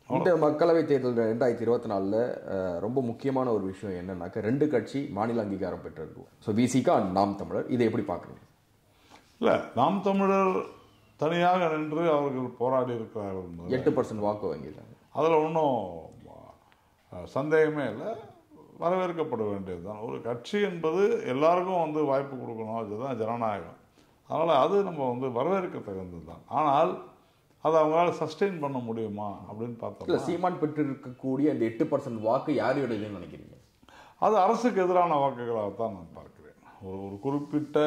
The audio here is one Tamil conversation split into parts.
இந்த மக்களவை தேர்தல் ரெண்டாயிரத்தி இருபத்தி நாலில் ரொம்ப முக்கியமான ஒரு விஷயம் என்னன்னாக்க ரெண்டு கட்சி மாநில அங்கீகாரம் பெற்றிருக்கு ஸோ விசிகா நாம் தமிழர் இதை எப்படி பார்க்குறீங்க இல்லை நாம் தமிழர் தனியாக நின்று அவர்கள் போராடி இருக்கிறார்கள் என்பது எட்டு பர்சன்ட் வாக்கு வாங்கியிருக்காங்க அதில் ஒன்றும் சந்தேகமே இல்லை வரவேற்கப்பட வேண்டியது தான் ஒரு கட்சி என்பது எல்லாருக்கும் வந்து வாய்ப்பு கொடுக்கணும் அதுதான் ஜனநாயகம் அதனால் அது நம்ம வந்து வரவேற்க தகுந்தது தான் ஆனால் அதை அவங்களால சஸ்டெயின் பண்ண முடியுமா அப்படின்னு இல்லை பார்த்தோம்னா சீமான் பெற்றிருக்கக்கூடிய அந்த எட்டு பர்சன்ட் வாக்கு யாருடையதுன்னு நினைக்கிறீங்க அது அரசுக்கு எதிரான வாக்குகளாகத்தான் நான் பார்க்கிறேன் ஒரு ஒரு குறிப்பிட்ட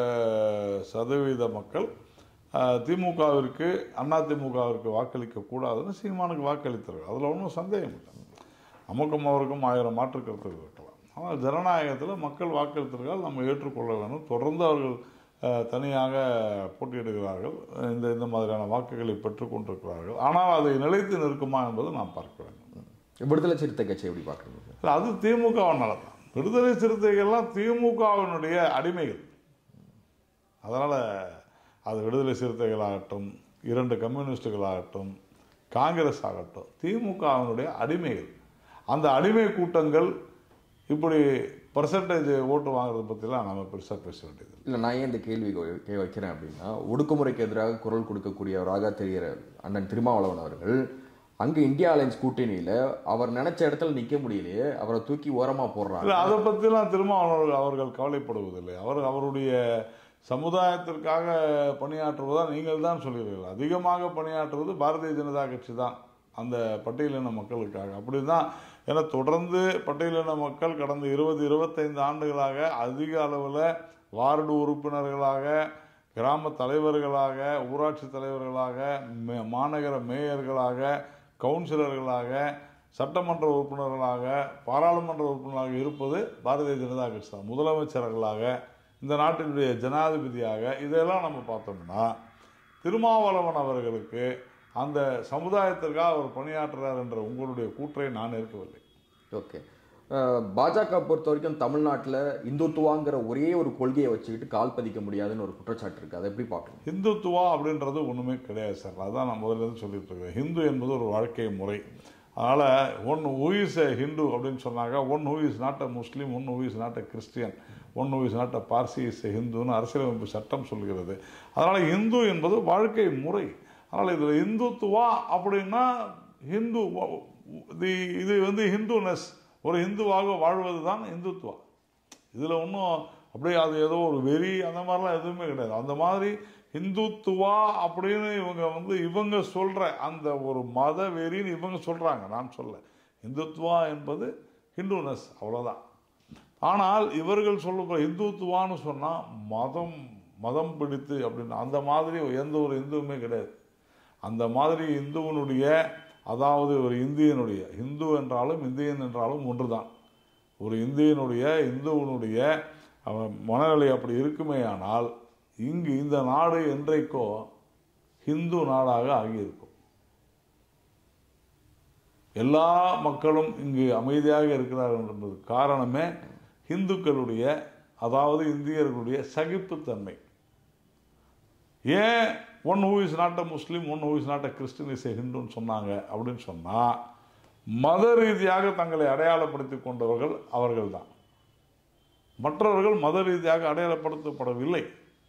சதவீத மக்கள் அஹ், திமுகவிற்கு அண்ணா திமுகவிற்கு வாக்களிக்க கூடாதுன்னு சீமானுக்கு வாக்களித்தார்கள் அதில் ஒன்றும் சந்தேகம் இல்லை நமக்கும் அவருக்கும் ஆயிரம் மாற்று கருத்துகள் இருக்கலாம் ஆனால் ஜனநாயகத்தில் மக்கள் வாக்களித்திருக்கால் நம்ம ஏற்றுக்கொள்ள வேண்டும் தொடர்ந்து அவர்கள் அஹ், தனியாக போட்டியிடுகிறார்கள் இந்த இந்த மாதிரியான வாக்குகளை பெற்றுக்கொண்டிருக்கிறார்கள் ஆனால் அதை நிலைத்து நிற்குமா என்பது நாம் பார்க்க வேண்டும் விடுதலை சிறுத்தை கட்சி எப்படி பார்க்குறீங்க இல்ல, அது திமுகவினால தான் விடுதலை சிறுத்தைகள்லாம் திமுகவினுடைய அடிமைகள் அதனால் அது விடுதலை சிறுத்தைகளாகட்டும் இரண்டு கம்யூனிஸ்டுகளாகட்டும் காங்கிரஸ் ஆகட்டும் திமுகவினுடைய அடிமைகள் அந்த அடிமை கூட்டங்கள் இப்படி பர்சன்டேஜ் ஓட்டு வாங்குறத பற்றிலாம் நம்ம பெருசாக பேச வேண்டியது இல்லை. இல்லை நான் ஏன் இந்த கேள்வி வை- கே- வைக்கிறேன் அப்படின்னா ஒடுக்குமுறைக்கு எதிராக குரல் கொடுக்கக்கூடியவராக தெரிகிற அண்ணன் திருமாவளவன் அவர்கள் அங்கே இந்தியா அலைன்ஸ் கூட்டணியில் அவர் நினைச்ச இடத்துல நிற்க முடியலையே அவரை தூக்கி ஓரமாக போடுறாங்க இல்லை அதை பற்றிலாம் திருமாவளவர்கள் அவர்கள் கவலைப்படுவதில்லை அவர் அவருடைய சமுதாயத்திற்காக பணியாற்றுவதா நீங்கள் தான் சொல்கிறீர்கள் அதிகமாக பணியாற்றுவது பாரதிய ஜனதா கட்சி தான் அந்த பட்டியலின மக்களுக்காக அப்படி தான் ஏன்னா தொடர்ந்து பட்டியலின மக்கள் கடந்த இருபது இருபத்தைந்து ஆண்டுகளாக அதிக அளவில் வார்டு உறுப்பினர்களாக கிராம தலைவர்களாக ஊராட்சி தலைவர்களாக மே- மாநகர மேயர்களாக கவுன்சிலர்களாக சட்டமன்ற உறுப்பினர்களாக பாராளுமன்ற உறுப்பினர்களாக இருப்பது பாரதிய ஜனதா கட்சி தான் முதலமைச்சர்களாக இந்த நாட்டினுடைய ஜனாதிபதியாக இதெல்லாம் நம்ம பார்த்தோம்னா திருமாவளவன் அவர்களுக்கு அந்த சமுதாயத்திற்காக அவர் பணியாற்றுறார் என்ற உங்களுடைய கூற்றை நான் ஏற்கவில்லை ஓகே அஹ், பாஜக பொறுத்த வரைக்கும் தமிழ்நாட்டில் இந்துத்துவாங்கிற ஒரே ஒரு கொள்கையை வச்சுக்கிட்டு கால் பதிக்க முடியாதுன்னு ஒரு குற்றச்சாட்டு இருக்கு அதை எப்படி பார்க்கணும் ஹிந்துத்துவா அப்படின்றது ஒன்றுமே கிடையாது சார் அதான் நான் முதல்ல இருந்து சொல்லிட்டு இருக்கேன் ஹிந்து என்பது ஒரு வாழ்க்கை முறை அதனால் one who is a Hindu அப்படின்னு சொன்னாங்க one who is not a Muslim one who is not a Christian one who is not a Parsi is a ஹிந்துன்னு அரசியலமைப்பு சட்டம் சொல்கிறது அதனால் இந்து என்பது வாழ்க்கை முறை அதனால் இதில் இந்துத்துவா அப்படின்னா ஹிந்து தி இது வந்து ஹிந்துனஸ் ஒரு இந்துவாக வாழ்வது தான் இந்துத்துவா இதில் ஒன்றும் அப்படியே அது ஏதோ ஒரு வெறி அந்த மாதிரிலாம் எதுவுமே கிடையாது அந்த மாதிரி இந்துத்துவா அப்படின்னு இவங்க வந்து இவங்க சொல்கிற அந்த ஒரு மத வெறின்னு இவங்க சொல்கிறாங்க நான் சொல்ல இந்துத்துவா என்பது ஹிந்துனஸ் அவ்வளோதான் ஆனால் இவர்கள் சொல்ல இந்துத்துவான்னு சொன்னால் மதம் மதம் பிடித்து அப்படின்னு அந்த மாதிரி எந்த ஒரு இந்துவுமே கிடையாது அந்த மாதிரி இந்துவனுடைய அதாவது ஒரு இந்தியனுடைய இந்து என்றாலும் இந்தியன் என்றாலும் ஒன்றுதான் ஒரு இந்தியனுடைய இந்துவனுடைய அவன் மனநிலை அப்படி இருக்குமே ஆனால் இங்கு இந்த நாடு என்றைக்கோ ஹிந்து நாடாக ஆகியிருக்கும் எல்லா மக்களும் இங்கு அமைதியாக இருக்கிறார்கள் என்பது காரணமே இந்துக்களுடைய அதாவது இந்தியர்களுடைய சகிப்புத்தன்மை ஏன் one who is not a Muslim one who is not a Christian is a ஹிந்துன்னு சொன்னாங்க அப்படின்னு சொன்னால் மத ரீதியாக தங்களை அடையாளப்படுத்திக் கொண்டவர்கள் அவர்கள்தான் மற்றவர்கள் மத ரீதியாக அடையாளப்படுத்தப்படவில்லை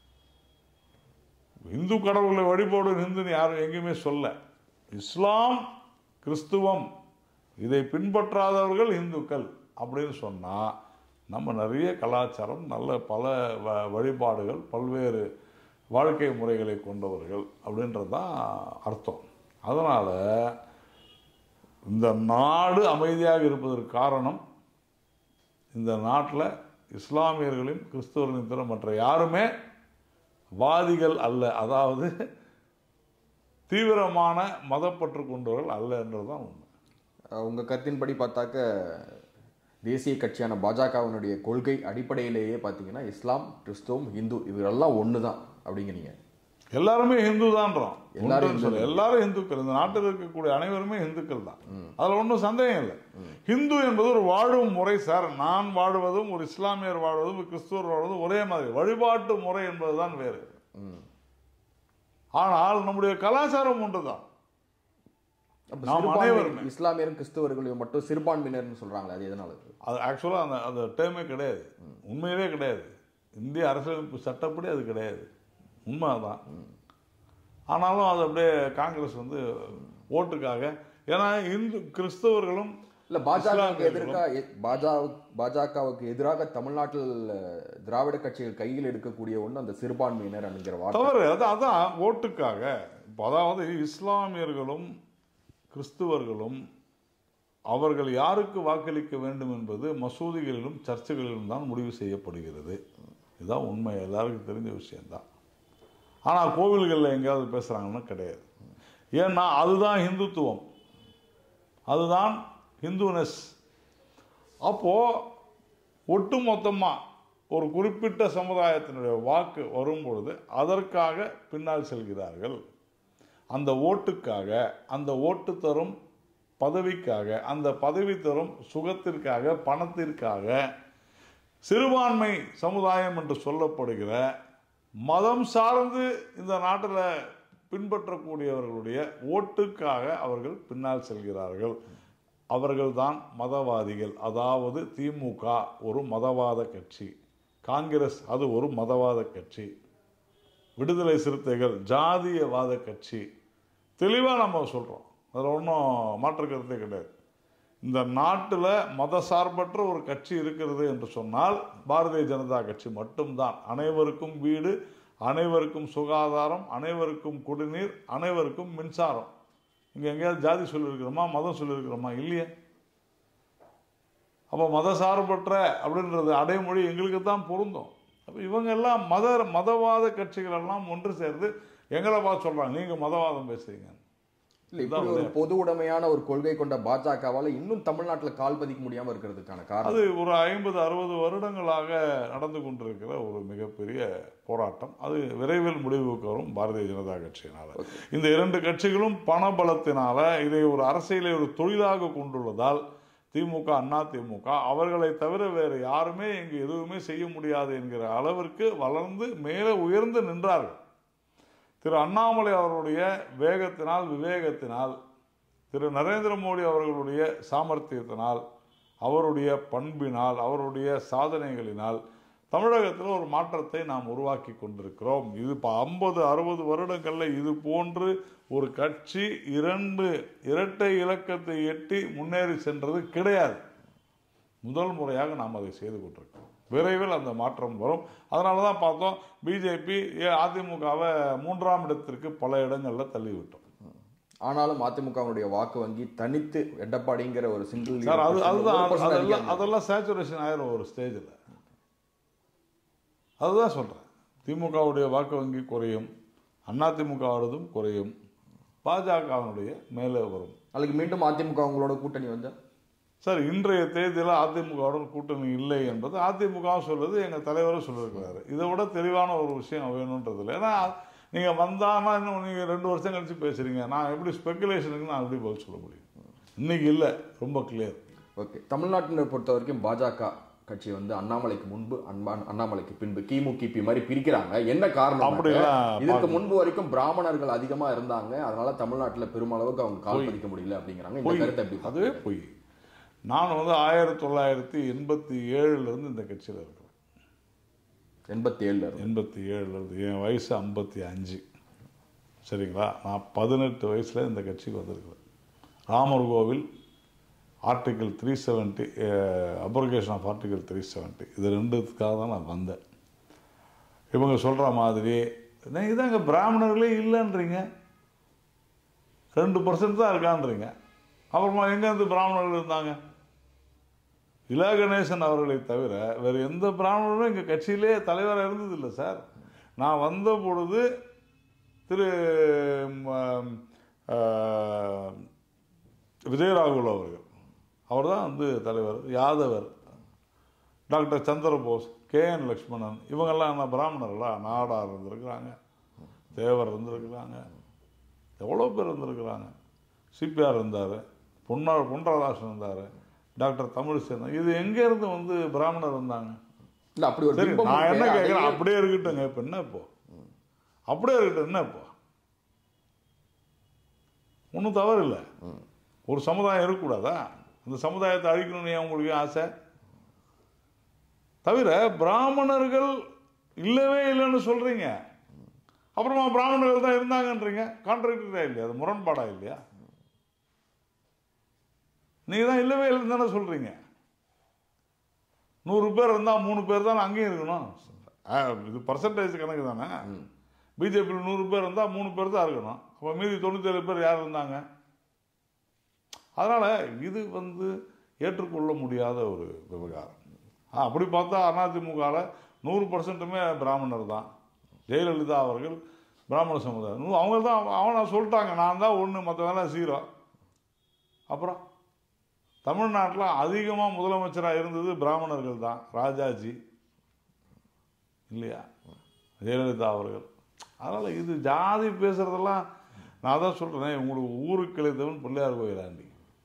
இந்து கடவுளை வழிபாடு இந்துன்னு யாரும் எங்கேயுமே சொல்ல இஸ்லாம் கிறிஸ்துவம் இதை பின்பற்றாதவர்கள் இந்துக்கள் அப்படின்னு சொன்னால் நம்ம நிறைய கலாச்சாரம் நல்ல பல வ- வழிபாடுகள் பல்வேறு வாழ்க்கை முறைகளை கொண்டவர்கள் அப்படின்றது தான் அர்த்தம் அதனால் இந்த நாடு அமைதியாக இருப்பதற்கு காரணம் இந்த நாட்டில் இஸ்லாமியர்களையும் கிறிஸ்தவர்களையும் தவிர மற்ற யாருமே வாதிகள் அல்ல அதாவது தீவிரமான மதப்பற்று கொண்டவர்கள் அல்ல என்றதுதான் உண்மை அஹ், உங்க கருத்தின்படி பார்த்தாக்க தேசிய கட்சியான பாஜகவினுடைய கொள்கை அடிப்படையிலேயே பார்த்தீங்கன்னா இஸ்லாம் கிறிஸ்துவம் இந்து இவரெல்லாம் ஒன்று தான் அப்படிங்கிறீங்க எல்லாருமே ஹிந்து தான்றோம் எல்லாரும் ஒன்றுன்னு சொல்ல. எல்லாரும் இந்துக்கள் இந்த நாட்டில் இருக்கக்கூடிய அனைவருமே இந்துக்கள் தான் அதுல ஒன்றும் சந்தேகம் இல்லை ஹிந்து என்பது ஒரு வாழும் முறை சார் நான் வாழ்வதும் ஒரு இஸ்லாமியர் வாழ்வதும் ஒரு கிறிஸ்துவர் வாழ்வதும் ஒரே மாதிரி வழிபாட்டு முறை என்பதுதான் வேறு ம் ஆனால் நம்முடைய கலாச்சாரம் ஒன்றுதான் அப்ப நாம் சிறுபான்மை- அனைவருமே இஸ்லாமியரும் கிறிஸ்தவர்களையும் மட்டும் சிறுபான்மையினர்னு சொல்றாங்களே அது எதனால அது ஆக்சுவலாக அந்த அந்த டேர்மே கிடையாது உண்மையிலே கிடையாது இந்திய அரசியலமைப்பு சட்டப்படி அது கிடையாது உண்மை அதான் ஆனாலும் அது அப்படியே காங்கிரஸ் வந்து ஓட்டுக்காக ஏன்னா இந்து கிறிஸ்தவர்களும் இல்ல பாஜகவுக்கு இஸ்லாமியர்களும் எதிராக பாஜக பாஜகவுக்கு எதிராக தமிழ்நாட்டில் அஹ், திராவிட கட்சிகள் கையில் எடுக்கக்கூடிய ஒண்ணு அந்த சிறுபான்மையினர் அப்படிங்கிற வார்த்தை தவறு அது அதான் ஓட்டுக்காக இப்போ அதாவது இஸ்லாமியர்களும் கிறிஸ்துவர்களும் அவர்கள் யாருக்கு வாக்களிக்க வேண்டும் என்பது மசூதிகளிலும் சர்ச்சுகளிலும் தான் முடிவு செய்யப்படுகிறது இதுதான் உண்மை எல்லாருக்கும் தெரிஞ்ச விஷயம்தான் ஆனால் கோவில்களில் எங்கேயாவது பேசுகிறாங்கன்னா கிடையாது ஏன்னா அதுதான் இந்துத்துவம் அதுதான் ஹிந்துனஸ் அப்போது ஒட்டு மொத்தமாக ஒரு குறிப்பிட்ட சமுதாயத்தினுடைய வாக்கு வரும்பொழுது அதற்காக பின்னால் செல்கிறார்கள் அந்த ஓட்டுக்காக அந்த ஓட்டு தரும் பதவிக்காக அந்த பதவி தரும் சுகத்திற்காக பணத்திற்காக சிறுபான்மை சமுதாயம் என்று சொல்லப்படுகிற மதம் சார்ந்து இந்த நாட்டில் பின்பற்றக்கூடியவர்களுடைய ஓட்டுக்காக அவர்கள் பின்னால் செல்கிறார்கள் அவர்கள்தான் மதவாதிகள் அதாவது திமுக ஒரு மதவாத கட்சி காங்கிரஸ் அது ஒரு மதவாத கட்சி விடுதலை சிறுத்தைகள் ஜாதியவாத கட்சி தெளிவாக நம்ம சொல்கிறோம் அதில் ஒன்றும் மாற்று கருத்தே கிடையாது இந்த நாட்டில் மத சார்பற்ற ஒரு கட்சி இருக்கிறது என்று சொன்னால் பாரதிய ஜனதா கட்சி மட்டும்தான் அனைவருக்கும் வீடு அனைவருக்கும் சுகாதாரம் அனைவருக்கும் குடிநீர் அனைவருக்கும் மின்சாரம் இங்கே எங்கேயாவது ஜாதி சொல்லியிருக்கிறோமா மதம் சொல்லியிருக்கிறோமா இல்லையே அப்போ மத சார்பற்ற அப்படின்றது அடைமொழி எங்களுக்கு தான் பொருந்தும் அப்போ இவங்க எல்லாம் மத மதவாத கட்சிகள் எல்லாம் ஒன்று சேர்ந்து எங்களை பார்த்து சொல்கிறாங்க நீங்கள் மதவாதம் பேசுறீங்க இல்ல இப்படி ஒரு பொது உடைமையான ஒரு கொள்கை கொண்ட பாஜகவால இன்னும் தமிழ்நாட்டுல கால் பதிக்க முடியாம இருக்கிறதுக்கான காரணம் அது ஒரு ஐம்பது அறுபது வருடங்களாக நடந்து கொண்டிருக்கிற ஒரு மிகப்பெரிய போராட்டம் அது விரைவில் முடிவுக்கு வரும் பாரதிய ஜனதா கட்சியினால இந்த இரண்டு கட்சிகளும் பணபலத்தினால இதை ஒரு அரசியலை ஒரு தொழிலாக கொண்டுள்ளதால் திமுக அண்ணா திமுக அவர்களை தவிர வேறு யாருமே இங்கு எதுவுமே செய்ய முடியாது என்கிற அளவிற்கு வளர்ந்து மேலே உயர்ந்து நின்றார்கள் திரு அண்ணாமலை அவர்களுடைய வேகத்தினால் விவேகத்தினால் திரு நரேந்திர மோடி அவர்களுடைய சாமர்த்தியத்தினால் அவருடைய பண்பினால் அவருடைய சாதனைகளினால் தமிழகத்தில் ஒரு மாற்றத்தை நாம் உருவாக்கி கொண்டிருக்கிறோம் இது இப்போ ஐம்பது அறுபது வருடங்களில் இது போன்று ஒரு கட்சி இரண்டு இரட்டை இலக்கத்தை எட்டி முன்னேறி சென்றது கிடையாது முதல் முறையாக நாம் அதை செய்து கொண்டிருக்கிறோம் விரைவில் அந்த மாற்றம் வரும் அதனால தான் பார்த்தோம் பிஜேபி அதிமுகவை மூன்றாம் இடத்திற்கு பல இடங்களில் தள்ளிவிட்டோம் ஆனாலும் அதிமுகவுடைய வாக்கு வங்கி தனித்து எடப்பாடிங்கிற ஒரு சிங்கிள் சார் அது அதுதான் அதெல்லாம் அதெல்லாம் சேச்சுரேஷன் ஆயிரும் ஒரு ஸ்டேஜில் அதுதான் சொல்கிறேன் திமுகவுடைய வாக்கு வங்கி குறையும் அதிமுகவோடதும் குறையும் பாஜகவினுடைய மேலே வரும் நாளைக்கு மீண்டும் அதிமுக உங்களோட கூட்டணி வந்தா சார் இன்றைய தேதியில் அதிமுகவுடன் கூட்டணி இல்லை என்பது அதிமுக சொல்லுது எங்கள் தலைவரும் சொல்லியிருக்கிறாரு இதை விட தெளிவான ஒரு விஷயம் வேணுன்றது இல்லை ஏன்னா நீங்கள் வந்தான்னா இன்னும் நீங்கள் ரெண்டு வருஷம் கழிச்சு பேசுகிறீங்க நான் எப்படி ஸ்பெகுலேஷனுக்கு நான் எப்படி பதில் சொல்ல முடியும் இன்னைக்கு இல்லை ரொம்ப கிளியர் ஓகே தமிழ்நாட்டினை பொறுத்த வரைக்கும் பாஜக கட்சி வந்து அண்ணாமலைக்கு முன்பு அன்பா அண்ணாமலைக்கு பின்பு கிமு கிபி மாதிரி பிரிக்கிறாங்க என்ன காரணம் அப்படிலாம் இதுக்கு பார்க்க- முன்பு வரைக்கும் பிராமணர்கள் அதிகமா இருந்தாங்க அதனால தமிழ்நாட்டுல பெருமளவுக்கு அவங்க கால் பதிக்க முடியல அப்படிங்கிறாங்க இந்த பொய் கருத்தை எப்படி அதுவே பொய் நான் வந்து ஆயிரத்தி தொள்ளாயிரத்தி எண்பத்தி ஏழுலேருந்து இந்த கட்சியில் இருக்கிறேன் எண்பத்தி ஏழுல இருந்து எண்பத்தி ஏழுலேருந்து என் வயசு ஐம்பத்தி அஞ்சு சரிங்களா நான் பதினெட்டு வயசில் இந்த கட்சிக்கு வந்திருக்கிறேன் ராமர் கோவில் article three seventy abrogation of article three seventy இது ரெண்டுத்துக்காக தான் நான் வந்தேன் இவங்க சொல்கிற மாதிரி நீங்கள் இதாங்க பிராமணர்களே இல்லைன்றீங்க ரெண்டு பர்சன்ட் தான் இருக்கான்றீங்க அப்புறமா எங்கேருந்து பிராமணர்கள் இருந்தாங்க இலா கணேசன் அவர்களை தவிர வேறு எந்த பிராமணரும் எங்கள் கட்சியிலே தலைவராக இருந்ததில்லை சார் நான் வந்த பொழுது திரு ம், ஆ, விஜயராகுல் அவர்கள் அவர் தான் வந்து தலைவர் யாதவர் doctor Chandrabose K N Lakshmanan இவங்கெல்லாம் என்ன பிராமணர்களா நாடார் இருந்திருக்கிறாங்க தேவர் இருந்திருக்கிறாங்க எவ்வளோ பேர் இருந்திருக்கிறாங்க சிபிஆர் இருந்தார் பொன்னா பொன்ராதாசன் இருந்தார் டாக்டர் தமிழிசேனன் இது எங்கேருந்து வந்து பிராமணர் இருந்தாங்க இல்ல அப்படி ஒரு சரி பிம்பம் நான் என்ன இருக்கு. கேட்குறேன் அதையே- அப்படியே இருக்கட்டுங்க இப்போ என்ன இப்போ அப்படியே இருக்கட்டும் என்ன இப்போ ஒன்றும் தவறு இல்லை ஒரு சமுதாயம் இருக்கக்கூடாதா அந்த சமுதாயத்தை அழிக்கணும்னு ஏன் உங்களுக்கு ஆசை தவிர பிராமணர்கள் இல்லவே இல்லைன்னு சொல்றீங்க அப்புறமா பிராமணர்கள் தான் இருந்தாங்கன்றீங்க கான்ட்ராக்டரா இல்லையா அது முரண்பாடா இல்லையா நீங்க தான் இல்லவே இல்லைன்னு தானே சொல்றீங்க நூறு பேர் இருந்தா மூணு பேர் தானே அங்கேயும் இருக்கணும் ஆ, இது பர்சன்டேஜ் கணக்கு தானே பிஜேபியில் நூறு பேர் இருந்தா மூணு பேர் தான் இருக்கணும் அப்போ மீதி தொண்ணூத்தேழு பேர் யார் இருந்தாங்க அதனால இது வந்து ஏற்றுக்கொள்ள முடியாத ஒரு விவகாரம் ஆ, அப்படி பார்த்தா அதிமுகவில் நூறு பர்சன்ட்டுமே பிராமணர் தான் ஜெயலலிதா அவர்கள் பிராமண சமுதாயம் நூ- அவங்க தான் அவனை சொல்லிட்டாங்க நான் தான் ஒன்று மற்றவெல்லாம் ஜீரோ அப்புறம் தமிழ்நாட்டில் அதிகமாக முதலமைச்சராக இருந்தது பிராமணர்கள் தான் ராஜாஜி இல்லையா ஜெயலலிதா அவர்கள் அதனால் இது ஜாதி பேசுகிறதெல்லாம் நான் தான் சொல்கிறேன் உங்களுக்கு ஊருக்கு கிளைத்தவன் பிள்ளையார் கோயிலாண்டி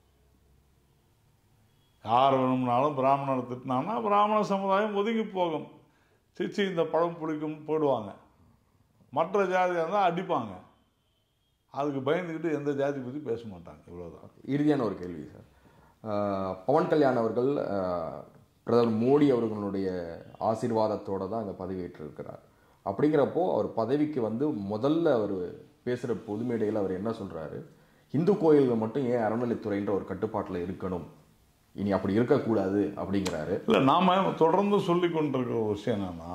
யார் வேணும்னாலும் பிராமணரை திட்டினாங்கன்னா பிராமண சமுதாயம் ஒதுங்கி போகும் சிச்சி இந்த பழம் பிடிக்கும் போடுவாங்க மற்ற ஜாதியாக இருந்தால் அடிப்பாங்க அதுக்கு பயந்துக்கிட்டு எந்த ஜாதி பற்றி பேச மாட்டாங்க இவ்வளோதான் இறுதியான ஒரு கேள்வி சார் ஆஹ் பவன் கல்யாண் அவர்கள் ஆஹ் பிரதமர் மோடி அவர்களுடைய ஆசீர்வாதத்தோட தான் அங்கே பதவியேற்றிருக்கிறார் அப்படிங்கிறப்போ அவர் பதவிக்கு வந்து முதல்ல அவர் பேசுகிற பொது மேடையில் அவர் என்ன சொல்றாரு இந்து கோயில்கள் மட்டும் ஏன் அறநிலைத்துறைன்ற ஒரு கட்டுப்பாட்டில் இருக்கணும் இனி அப்படி இருக்கக்கூடாது அப்படிங்கிறாரு இல்லை நாம் தொடர்ந்து சொல்லி கொண்டிருக்கிற ஒரு விஷயம் என்னன்னா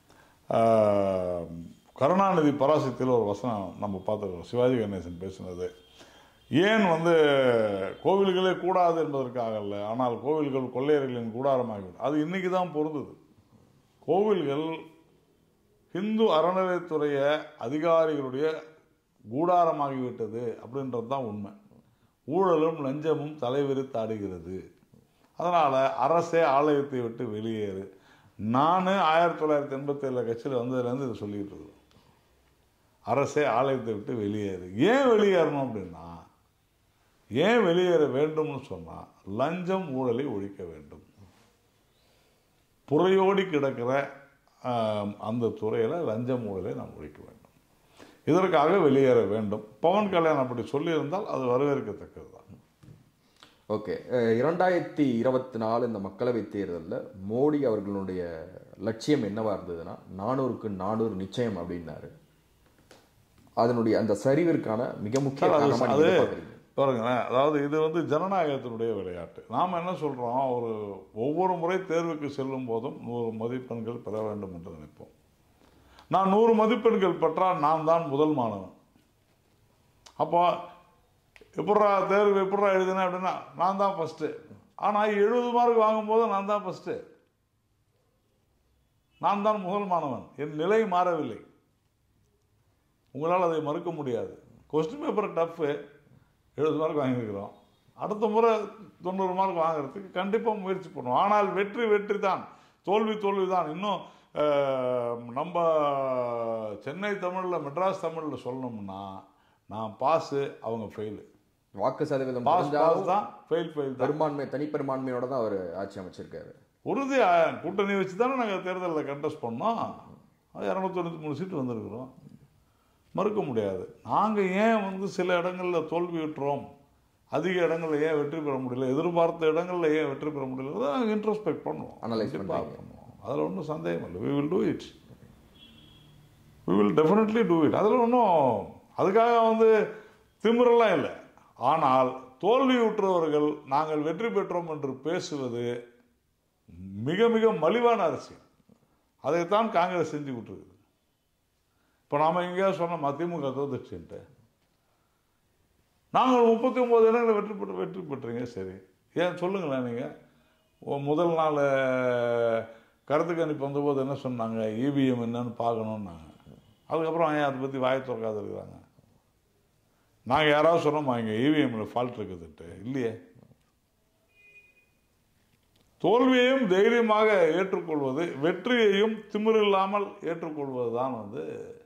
ஆஹ், கருணாநிதி பராசக்தியில் ஒரு வசனம் நம்ம பார்த்துருக்கோம் சிவாஜி கணேசன் பேசினது ஏன் வந்து கோவில்களே கூடாது என்பதற்காக அல்ல ஆனால் கோவில்கள் கொள்ளையர்களின் கூடாரமாகிவிடும் அது இன்னைக்கு தான் பொருந்தது கோவில்கள் ஹிந்து அறநிலைத்துறைய அதிகாரிகளுடைய கூடாரமாகிவிட்டது அப்படின்றது தான் உண்மை ஊழலும் லஞ்சமும் தலைவிரித்தாடுகிறது அதனால் அரசே ஆலயத்தை விட்டு வெளியேறு நான் ஆயிரத்தி தொள்ளாயிரத்தி எண்பத்தி ஏழில் கட்சியில் வந்ததுலேருந்து இதை சொல்லிட்டு இருக்கோம் அரசே ஆலயத்தை விட்டு வெளியேறு ஏன் வெளியேறணும் அப்படின்னா ஏன் வெளியேற வேண்டும்னு சொன்னால் லஞ்சம் ஊழலை ஒழிக்க வேண்டும் புறையோடி கிடக்கிற ஆம், அந்த துறையில் லஞ்சம் ஊழலை நாம் ஒழிக்க வேண்டும் இதற்காக வெளியேற வேண்டும் பவன் கல்யாண் அப்படி சொல்லியிருந்தால் அது வரவேற்கத்தக்கது தான் ஓகே அஹ் இரண்டாயிரத்தி இருபத்தி நாலு இந்த மக்களவைத் தேர்தலில் மோடி அவர்களுடைய லட்சியம் என்னவா இருந்ததுன்னா நானூறுக்கு நானூறு நிச்சயம் அப்படின்னாரு அதனுடைய அந்த சரிவிற்கான மிக முக்கிய சார், அது காரணமா அது நீங்க பார்க்கறீங்க. பாருங்களேன் அதாவது இது வந்து ஜனநாயகத்தினுடைய விளையாட்டு நாம் என்ன சொல்கிறோம் ஒரு ஒவ்வொரு முறை தேர்வுக்கு செல்லும் போதும் நூறு மதிப்பெண்கள் பெற வேண்டும் என்று நினைப்போம் நான் நூறு மதிப்பெண்கள் பெற்றால் நான் தான் முதல் மாணவன் அப்போ எப்பட்றா தேர்வு எப்பட்றா எழுதுனேன் அப்படின்னா நான் தான் ஃபஸ்ட்டு ஆனால் எழுபது மார்க் வாங்கும்போது நான் தான் ஃபஸ்ட்டு நான் தான் முதல் மாணவன் என் நிலை மாறவில்லை உங்களால் அதை மறுக்க முடியாது கொஸ்டின் பேப்பர் டஃப்பு எழுபது மார்க் வாங்கியிருக்கிறோம் அடுத்த முறை தொண்ணூறு மார்க் வாங்குறதுக்கு கண்டிப்பாக முயற்சி பண்ணுவோம் ஆனால் வெற்றி வெற்றி தான் தோல்வி தோல்வி தான் இன்னும் அஹ், நம்ம சென்னை தமிழில் மெட்ராஸ் தமிழில் சொல்லணும்னா நான் பாஸு அவங்க ஃபெயிலு வாக்கு சதவீதம் பாஸ் குறைஞ்சாலும் பாஸ் தான் ஃபெயில் ஃபெயில் தான் பெரும்பான்மை தனிப்பெரும்பான்மையோட தான் அவர் ஆட்சி அமைச்சிருக்காரு உறுதி கூட்டணி வச்சு தானே நாங்கள் தேர்தலில் கண்டெஸ்ட் பண்ணோம் இரநூத்தி தொண்ணூற்றி மூணு சீட்டு வந்திருக்கிறோம் மறுக்க முடியாது நாங்கள் ஏன் வந்து சில இடங்களில் தோல்வி விட்டுறோம் அதிக இடங்களில் ஏன் வெற்றி பெற முடியல எதிர்பார்த்த இடங்களில் ஏன் வெற்றி பெற முடியல நாங்கள் இன்ட்ரோஸ்பெக்ட் பண்ணுவோம் Analyze கண்டிப்பா பண்றீங்க. பண்ணுவோம் அதில் ஒன்றும் சந்தேகம் இல்லை we will do it we will definitely do it அதில் ஒன்றும் அதுக்காக வந்து திமிரெல்லாம் இல்லை ஆனால் தோல்வியுற்றவர்கள் நாங்கள் வெற்றி பெற்றோம் என்று பேசுவது மிக மிக மலிவான அரசியல் அதைத்தான் காங்கிரஸ் செஞ்சு விட்டுருக்குது இப்போ நாம எங்கேயாவது சொன்னோம் திமுக தோத்துச்சுன்ட்டு நாங்கள் முப்பத்தி ஒன்பது இடங்களை வெற்றி பெற்று வெற்றி பெற்றீங்க சரி ஏன் சொல்லுங்களேன் நீங்கள் முதல் நாள் அஹ், கருத்து கணிப்பு வந்தபோது என்ன சொன்னாங்க இவிஎம் என்னன்னு பார்க்கணுன்னாங்க அதுக்கப்புறம் ஏன் அதை பற்றி வாயை திறக்காத இருக்கிறாங்க நாங்கள் யாராவது சொன்னோமா இங்கே இவிஎம்ல ஃபால்ட் இருக்குதுன்ட்டு இல்லையே தோல்வியையும் தைரியமாக ஏற்றுக்கொள்வது வெற்றியையும் திமிரில்லாமல் ஏற்றுக்கொள்வது தான் வந்து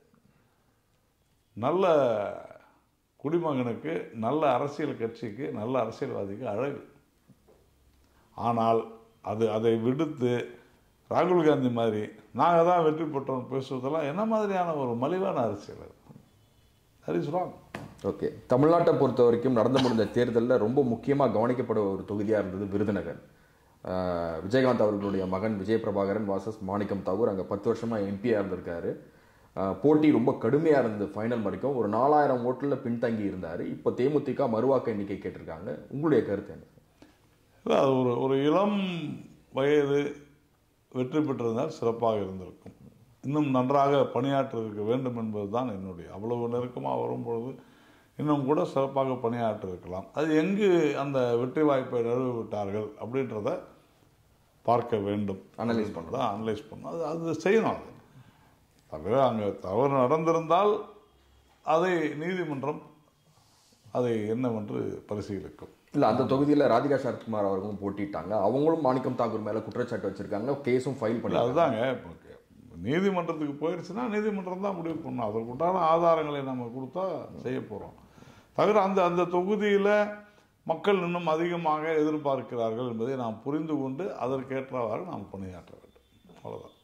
நல்ல குடிமகனுக்கு நல்ல அரசியல் கட்சிக்கு நல்ல அரசியல்வாதிக்கு அழகு ஆனால் அது அதை விடுத்து ராகுல் காந்தி மாதிரி நாங்கள் தான் வெற்றி பெற்றோம் பேசுவதெல்லாம் என்ன மாதிரியான ஒரு மலிவான அரசியல் அது தட் இஸ் ராங் ஓகே தமிழ்நாட்டை பொறுத்த வரைக்கும் நடந்து முடிந்த தேர்தலில் ரொம்ப முக்கியமாக கவனிக்கப்பட ஒரு தொகுதியாக இருந்தது விருதுநகர் ஆஹ் விஜயகாந்த் அவர்களுடைய மகன் விஜய் பிரபாகரன் வாசஸ் மாணிக்கம் தாகூர் அங்கே பத்து வருஷமாக எம்பியாக இருந்திருக்காரு ஆஹ் போட்டி ரொம்ப கடுமையாக இருந்தது ஃபைனல் வரைக்கும் ஒரு நாலாயிரம் ஓட்டில் பின்தங்கி இருந்தார் இப்போ தேமுதிக மறுவாக்க எண்ணிக்கை கேட்டிருக்காங்க உங்களுடைய கருத்து என்ன இல்லை அது ஒரு ஒரு இளம் வயது வெற்றி பெற்றிருந்தால் சிறப்பாக இருந்திருக்கும் இன்னும் நன்றாக பணியாற்றிருக்க வேண்டும் என்பதுதான் என்னுடைய அவ்வளவு நெருக்கமாக வரும்பொழுது இன்னும் கூட சிறப்பாக பணியாற்றி இருக்கலாம் அது எங்கு அந்த வெற்றி வாய்ப்பை நழுவி விட்டார்கள் அப்படின்றத பார்க்க வேண்டும் Analyze பண்ணுறதா அனலைஸ் பண்ணணும் அது அது செய்யணும் அது தவிர அங்கே தவறு நடந்திருந்தால் அதை நீதிமன்றம் அதை என்னவென்று பரிசீலிக்கும் இல்லை அந்த தொகுதியில் ராதிகா சரத்குமார் அவர்களும் போட்டிட்டாங்க அவங்களும் மாணிக்கம் தாக்கூர் மேலே குற்றச்சாட்டு வச்சிருக்காங்க கேஸும் ஃபைல் இல்ல, பண்ணி அதுதாங்க இப்போ நீதிமன்றத்துக்கு போயிடுச்சுன்னா நீதிமன்றம் தான் முடிவு பண்ணணும் அதற்குண்டான ஆதாரங்களை நம்ம கொடுத்தா செய்ய போகிறோம் தவிர அந்த அந்த தொகுதியில் மக்கள் இன்னும் அதிகமாக எதிர்பார்க்கிறார்கள் என்பதை நாம் புரிந்து கொண்டு அதற்கேற்றவாறு நாம் பணியாற்ற வேண்டும் அவ்வளோதான்